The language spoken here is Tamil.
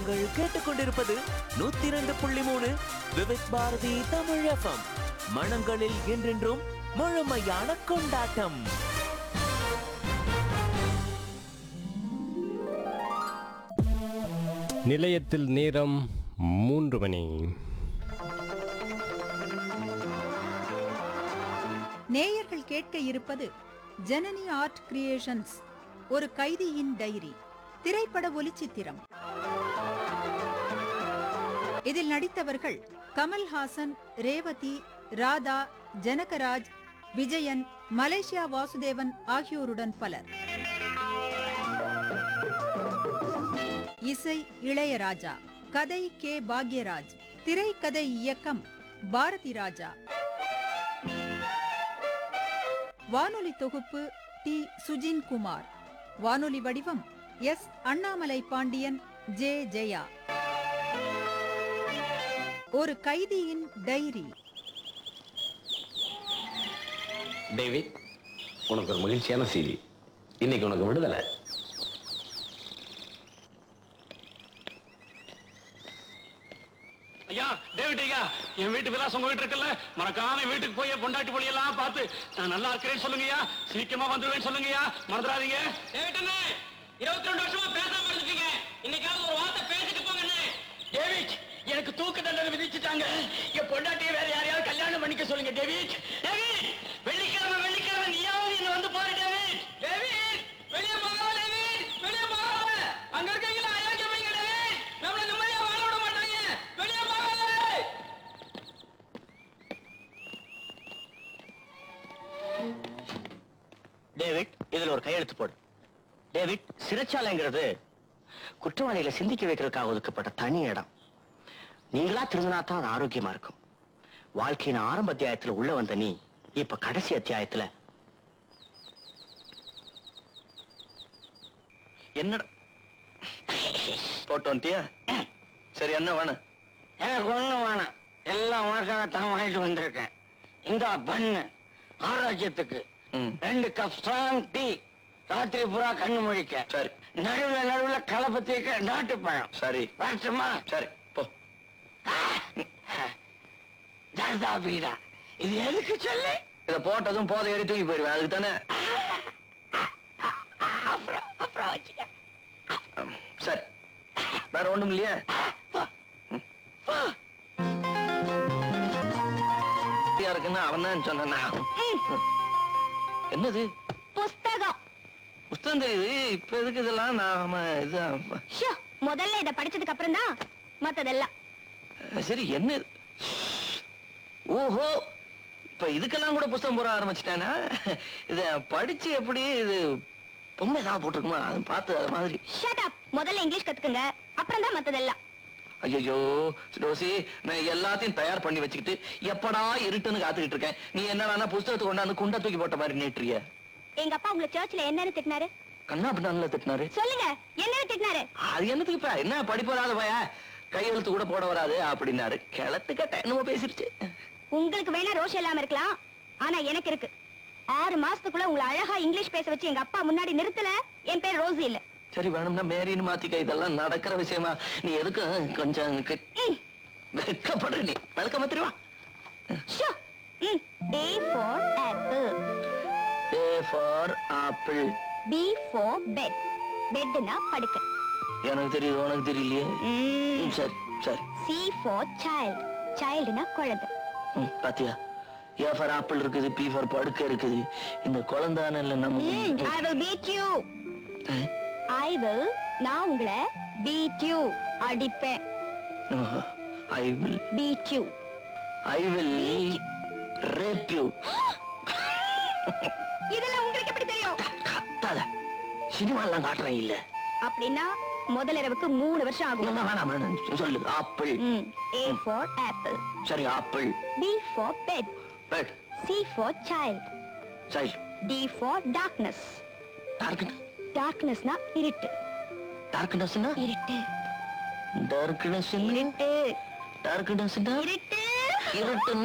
நீங்கள் கேட்டுக்கொண்டிருப்பது நூத்தி இரண்டு புள்ளி மூணு விவித் பாரதி தமிழ் எஃப்எம் மனங்களில் என்றென்றும் முழுமையான கொண்டாட்டம் நிலையத்தில் நேரம் மூன்று மணி நேயர்கள் கேட்க இருப்பது ஜனனி ஆர்ட் கிரியேஷன்ஸ் ஒரு கைதியின் டைரி திரைப்பட ஒலிச்சித்திரம் இதில் நடித்தவர்கள் கமல்ஹாசன் ரேவதி ராதா ஜனகராஜ் விஜயன் மலேசியா வாசுதேவன் ஆகியோருடன் பலர் இசை இளையராஜா கதை கே பாக்யராஜ் திரைக்கதை இயக்கம் பாரதி ராஜா வானொலி தொகுப்பு டி சுஜின் குமார் வானொலி வடிவம் எஸ் அண்ணாமலை பாண்டியன் ஜே ஜெயா ஒரு கைதியின் டைரி டேவிட் உனக்கு ஒரு மகிழ்ச்சியான செய்தி இன்னைக்கு உனக்கு விடுதலை ஐயா டேவிட் ஐயா என் வீட்டு விலாசம் உங்க வீட்டு இருக்குல்ல மறக்காம வீட்டுக்கு போய் என் பொண்டாட்டி பொடி எல்லாம் பார்த்து நான் நல்லா இருக்கிறேன்னு சொல்லுங்கய்யா சீக்கிரமா வந்துடுவேன்னு சொல்லுங்கய்யா மறந்துடாதீங்க டேவிட் அண்ணே இருபத்தி ரெண்டு வருஷமா பேசாம இருந்துட்டீங்க இன்னைக்காவது ஒரு வார்த்தை பேசிட்டு போங்க அண்ணே டேவிட் எனக்கு தூக்கு தண்டனை விதிச்சுட்டாங்க என் பொண்டாட்டியை வேற யாரையாவது கல்யாணம் பண்ணிக்க சொல்லுங்க டேவிட் டேவிட் வெள்ளிக்கிழமை வெள்ளிக்கிழமை நீயாவது என்ன வந்து பாரு டேவிட் டேவிட் வெளியே போகாம டேவிட் வெளியே போகாம அங்க இருக்கீங்களா அயோக்கியமைங்க டேவிட் நம்மள நிம்மதியா வாழ விட மாட்டாங்க வெளியே போகாத டேவிட் இதுல ஒரு கையெழுத்து போடு டேவிட் சிறைச்சாலைங்கிறது குற்றவாளிகளை சிந்திக்க வைக்கிறதுக்காக ஒதுக்கப்பட்ட தனி இடம் நீங்களா திருந்தினா தான் அது ஆரோக்கியமா இருக்கும் வாழ்க்கையின் ஆரம்ப அத்தியாயத்துல உள்ள வந்த நீ இப்ப கடைசி அத்தியாயத்துல என்னடா போட்டு வந்துட்டியா சரி என்ன வேணும் எனக்கு ஒண்ணும் வேணாம் எல்லாம் உனக்காக தான் வாங்கிட்டு வந்திருக்கேன் இந்த பண்ணு ஆரோக்கியத்துக்கு ம். ரெண்டு கப் ஸ்ட்ராங் டீ ராத்திரி பூரா கண்ணு முழிக்க சரி. நடுவுல நடுவுல கலப்பத்திக்க நாட்டு பழம் சரி வரட்டுமா சரி போ ஜர்தா பீடா இது எதுக்கு சொல்லு இத போட்டதும் போதை ஏறி தூக்கி போயிடுவேன் அதுக்கு தானே அப்புறம் அப்புறம் வச்சுக்க சரி வேற ஒண்ணும் இல்லையா போ. போ. ஃப்ரீயா இருக்குன்னு அவன் தான் சொன்னான் என்னது புஸ்தகம் புத்தகம் தெரியுது இப்ப எதுக்கு இதெல்லாம் நாம இது ஷோ முதல்ல இத படிச்சதுக்கு அப்புறம் தான் மத்ததெல்லாம் சரி என்ன இது? ஓஹோ இப்ப இதுக்கெல்லாம் கூட புத்தகம் போட ஆரம்பிச்சிட்டானா இத படிச்சு எப்படி இது பொம்மை ஏதாவது போட்டிருக்குமா அது பார்த்து அது மாதிரி ஷட் அப் முதல்ல இங்கிலீஷ் கத்துக்குங்க அப்புறம் தான் மத்ததெல்லாம் ஐயோ ரோசி நான் எல்லாத்தையும் தயார் பண்ணி வச்சுக்கிட்டு எப்படா இருட்டுன்னு காத்துக்கிட்டு இருக்கேன் நீ என்னடா புஸ்தகத்தை கொண்டாந்து குண்டா தூக்கி போட்ட மாதிரி நீட்டுறிய எங்க அப்பா உங்களை சர்ச்ல என்னன்னு திட்டினாரு கண்ணா பின்னால திட்டினாரு சொல்லுங்க என்னன்னு திட்டினாரு அது என்னத்துக்கு இப்ப என்ன படிப்பு வராத பய கையெழுத்து கூட போட வராது அப்படின்னாரு கிளத்து கட்ட என்னமோ பேசிருச்சு உங்களுக்கு வேணா ரோஷம் இல்லாம இருக்கலாம் ஆனா எனக்கு இருக்கு ஆறு மாசத்துக்குள்ள உங்களை அழகா இங்கிலீஷ் பேச வச்சு எங்க அப்பா முன்னாடி நிறுத்தல என் பேர் ரோசி இல்ல சரி வேணும்னா மேரின்னு மாத்திக்க இதெல்லாம் நடக்கிற விஷயமா நீ எதுக்கு கொஞ்சம் கெ- ம், வெட்கப்படுற நீ வெல்கம் தெரியுமா ஷோ ம் A for apple A for apple B for bed பெட்னா படுக்க எனக்கு தெரியுது உனக்கு தெரியலையே ம், ம், சரி சரி C for child சைல்டுனா குழந்தை ம், பாத்தியா ஏ ஃபார் ஆப்பிள் இருக்குது பி ஃபார் படுக்க இருக்குது இந்த குழந்தான இல்ல நம்ம ம், I will beat you I will நான் உங்களை beat you அடிப்பேன் I will beat you I will rape you இதெல்லாம் உங்களுக்கு எப்படி தெரியும் கத்தாத சினிமாலாம் காட்டுறேன் இல்ல அப்படின்னா முதல் இரவுக்கு மூணு வருஷம் ஆகும் வேணாம் வேணாம் வேணாம் சொல்லு ஆப்பிள் ம், A for apple சரி apple B for bed bed C for child child D for darkness dark darknessனா இருட்டு டார்க்னஸ்னா இருட்டு டார்க்னஸ் இருட்டு டார்க்னஸ்னா இருட்டு இருட்டு